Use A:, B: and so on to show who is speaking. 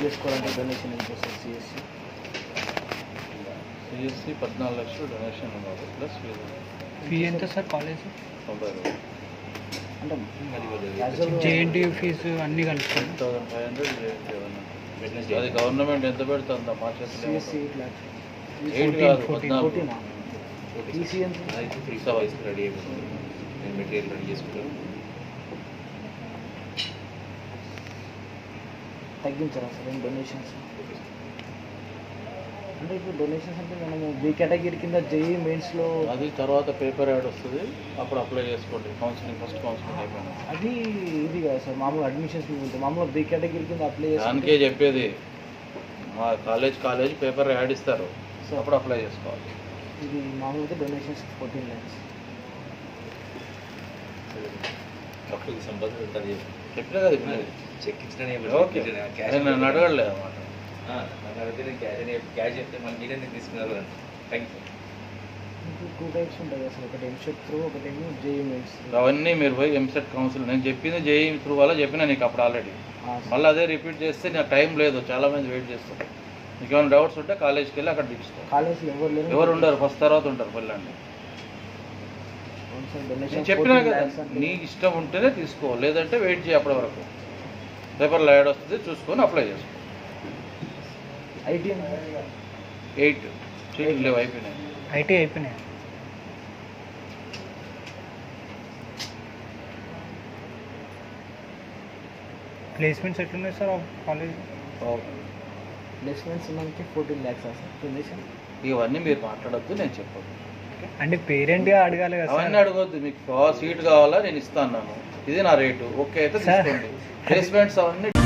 A: చేసుకోవాలంటే డొనేషన్ ఎంత sir CSC
B: CSC పద్నాలుగు లక్షలు డొనేషన్ ఉన్నారు ప్లస్ ఫీజు
C: ఫీ ఎంత సార్ కాలేజ్
B: తొంభై రూపాయలు
A: అంటే
B: అది
A: casual-
C: జేఎన్టీ ఫీజు అన్నీ కలుపుకొని
B: థౌసండ్ ఫైవ్ హండ్రెడ్ అది గవర్నమెంట్ ఎంత పెడుతుందా మా చేతిలో
A: సిఎస్సి ఇట్లా
B: ఎయిట్ కాదు
C: ఫోర్టీన్,
B: పద్నాలుగు
A: ఫోర్టీనా ఈసీ ఎంత
D: అయితే ఫ్రీ సర్వీస్ రెడీ అయిపోతుంది నేను మెటీరియల్ రెడీ చేసుకుంటాను
A: తగ్గించారా సార్ ఏం డొనేషన్స్ అంటే ఇప్పుడు డొనేషన్స్ అంటే మనము బి కేటగిరీ కింద జేఈ మెయిన్స్లో
B: అది తర్వాత పేపర్ యాడ్ వస్తుంది అప్పుడు అప్లై చేసుకోండి కౌన్సిలింగ్ ఫస్ట్ కౌన్సిలింగ్ అయిపోయినా
A: అది ఇది కదా సార్ మామూలు అడ్మిషన్స్ ఉంటుంది మామూలు బి కేటగిరీ కింద అప్లై
B: దానికే
A: చేసుకుంటే
B: చెప్పేది మా కాలేజ్ కాలేజ్ పేపర్ యాడ్ ఇస్తారు
A: సార్
B: అప్పుడు అప్లై చేసుకోవాలి
A: ఇది మామూలుగా డొనేషన్స్ ఫోర్టీన్ ల్యాక్స్
D: అప్పుకి సంబంధం ఉంటుంది
B: చెప్పినా కదా ఇప్పుడు
D: చెక్ ఇచ్చిన
B: ఓకే నేను నన్ను అడగలేదు అన్నమాట
D: నన్ను అడిగితే నేను క్యాష్ అని క్యాష్ చెప్తే మళ్ళీ మీరే ఎందుకు తీసుకున్నారు అని థ్యాంక్ యూ
A: మీకు టూ టైప్స్ ఉంటాయి కదా సార్ ఒకటి ఎంసెట్ త్రూ ఒకటేమో జేఈ మెయిన్స్
B: అవన్నీ మీరు పోయి ఎంసెట్ కౌన్సిల్ నేను చెప్పింది జేఈ త్రూ వల్ల చెప్పిన నీకు అప్పుడు ఆల్రెడీ మళ్ళీ అదే రిపీట్ చేస్తే నాకు టైం లేదు చాలా మంది వెయిట్ చేస్తారు నీకు ఏమైనా డౌట్స్ ఉంటే కాలేజ్కి వెళ్ళి అక్కడ తీసుకో
A: కాలేజ్లో ఎవరు లేరు
B: ఎవరు ఉండరు ఫస్ట్ తర్వాత ఉంటారు వెళ్ళండి
A: అవును సార్
B: నేను
A: డొనేషన్
B: చెప్పినా కదా నీ ఇష్టం ఉంటేనే తీసుకో లేదంటే వెయిట్ చేయి అప్పటి వరకు పేపర్లో యాడ్ వస్తుంది చూసుకొని అప్లై చేసుకో
A: ఐటీ
B: ఎయిట్ సీట్లు లేవు అయిపోయినాయి
C: ఐటీ అయిపోయినాయి ప్లేస్మెంట్స్ ఎట్లున్నాయి సార్ కాలేజ్
A: ప్లేస్మెంట్స్ మనకి ఫోర్టీన్ ల్యాక్స్ సార్ డొనేషన్
B: ఇవన్నీ మీరు మాట్లాడొద్దు నేను చెప్పొద్దు
C: అంటే పేరెంట్గా అడగాలి కదా
B: అవన్నీ
C: సార్
B: అడగొద్దు మీకు సీట్ కావాలా నేను ఇస్తాను ఇది నా రేటు ఓకే అయితే
C: సార్.
B: తీసుకోండి ప్లేస్మెంట్స్ అవన్నీ